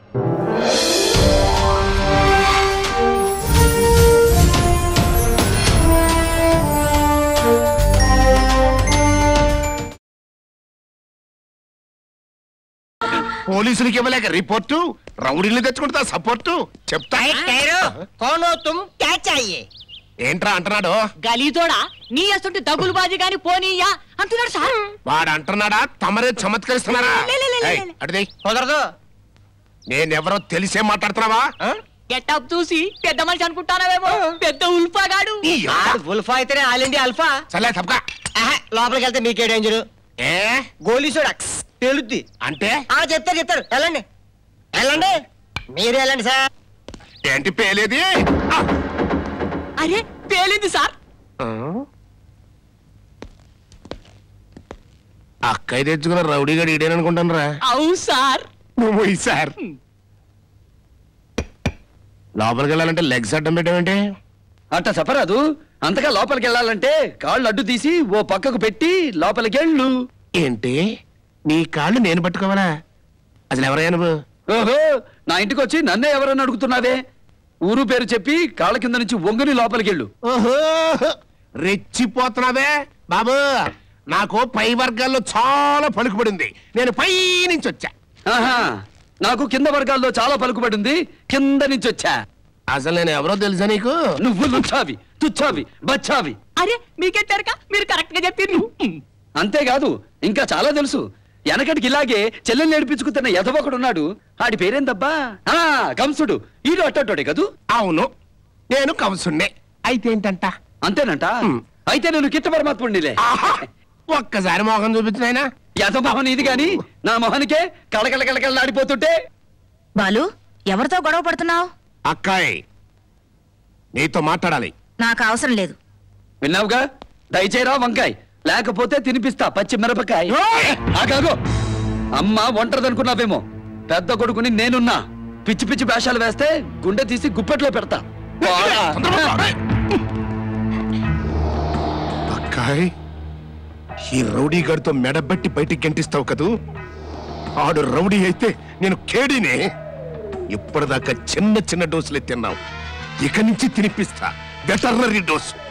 పోలీసులకి ఇవ్వలేక రిపోర్టు రౌడీలు తెచ్చుకుంటా సపోర్టు చెప్తా కోనో తుమ్ క్యా చాహియే ఏంట్రా అంటున్నాడు గలీతోడా నీ అసంటి దగ్గులు బాజీ గాని పోనీయా అంటున్నాడు సార్ వాడు అంటున్నాడా తమరే చమత్కరిస్తున్నారా లే, లే, లే, లే, ఏయ్, లే. అటుది కుదరదు నేనెవరో తెలిసే మాట్లాడుతున్నావా ఆ? గెటప్ చూసి పెద్ద మనిషి అనుకుంటానావేమో పెద్ద ఉల్ఫాగాడు ఈ యబ్బ. ఆడు ఉల్ఫా అయితేనే ఆల్ ఇండియా అల్ఫా సర్లే తప్పక ఆహా, లోపలికి వెళ్తే మీకే డేంజర్ ఏ గోలీసుడు తేలుద్ది అంటే ఆ చెప్తారు చెప్తారు వెళ్ళండి వెళ్ళండి మీరు వెళ్ళండి సార్ ఏంటి పేలేది ఆ! అరే పేలింది సార్ ఆ? అక్కయ్య తెచ్చుకున్న రౌడీ గడి ఇడేననుకుంటాను రా అవు సార్ నువ్వు ఈ సార్ లోపలికి వెళ్ళాలంటే లెగ్స్ అడ్డం పెట్టావేంటి అట్ట చెప్పరాదు అంతగా లోపలికి వెళ్ళాలంటే కాళ్ళు అడ్డు తీసి ఓ పక్కకు పెట్టి లోపలికి వెళ్ళు ఏంటి నీ కాళ్ళు నేను పట్టుకోవాలా అసలు ఎవరయ్యా నువ్వు ఓహో నా ఇంటికి వచ్చి నన్నే ఎవరని అడుగుతున్నావే ఊరు పేరు చెప్పి కాళ్ళ కింద నుంచి వంగుని లోపలికి వెళ్ళు ఓహో రెచ్చిపోతున్నావే బాబు నాకు పై వర్గాల్లో చాలా పలుకుబడింది నేను పై నుంచి వచ్చా ఆహా నాకు కింద వర్గాల్లో చాలా పలుకుబడింది కింద నుంచి వచ్చా అసలు నేను ఎవరో తెలుసా నీకు నువ్వు లుచ్చావి తుచ్చావి బచ్చావి అరే మీకే తెరక మీరు కరెక్ట్ గా చెప్పిండ్రు అంతేకాదు ఇంకా చాలా తెలుసు వెనకటికి ఇలాగే చెల్లెల్ని నేర్పించుకుతున్న ఎదవొకడున్నాడు ఆడి పేరేందబ్బా ఆ కంసుడు ఈడు అట్టోడే కదూ అవును నేను కంసుణ్ణే అయితే ఏంటంట అంతేనంట హ్మ్. అయితే నేను కిట్ట పరమాత్ముడినిలే ఆహా! ఒక్కసారి మోహం చూపించినాయనా యథమోహన్ ఇది గాని నా మొహనికే కళకళ కళకళలాడిపోతుంటే బాలు ఎవరితో గొడవ పడుతున్నావు అక్కాయ్ నీతో మాట్లాడాలి నాకు అవసరం లేదు విన్నావుగా దయచేరా వంకాయ్ లేకపోతే తినిపిస్తా పచ్చి మిరపకాయ ఓయ్! ఆగాగో అమ్మ ఒంటరిదనుకున్నావేమో పెద్ద కొడుకుని నేనున్నా పిచ్చి పిచ్చి వేషాలు వేస్తే గుండె తీసి గుప్పెట్లో పెడతా పోరా. అక్కాయ్ ఈ రౌడీ గడితో మెడబెట్టి బయటికి గంటిస్తావు కదూ ఆడు రౌడీ అయితే నేను కేడీనే ఇప్పటిదాకా చిన్న చిన్న డోసులే తిన్నావు ఇక నుంచి తినిపిస్తా వెటర్నరీ డోసు